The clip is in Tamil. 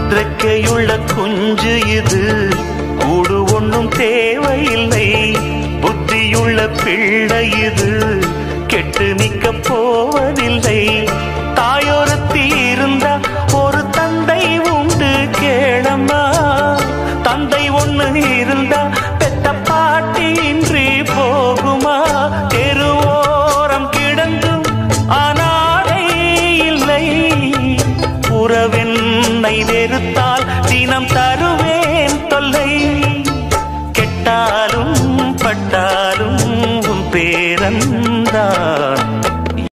ரெக்கையுள்ள குஞ்சு இது கூடு ஒண்ணும் தேவையில்லை புத்தியுள்ள பிள்ளை இது கெட்டு நிக்க போவதில்லை தாயொருத்தி இருந்தா ஒரு தந்தை உண்டு கேளம்மா தந்தை ஒண்ணு இருந்தா பெத்த பாட்டி இன்றி போகுமா தெருவோரம் கிடந்தும் அனாதை இல்லை உறவென்னை வெறுத்தால் தினம் தரும்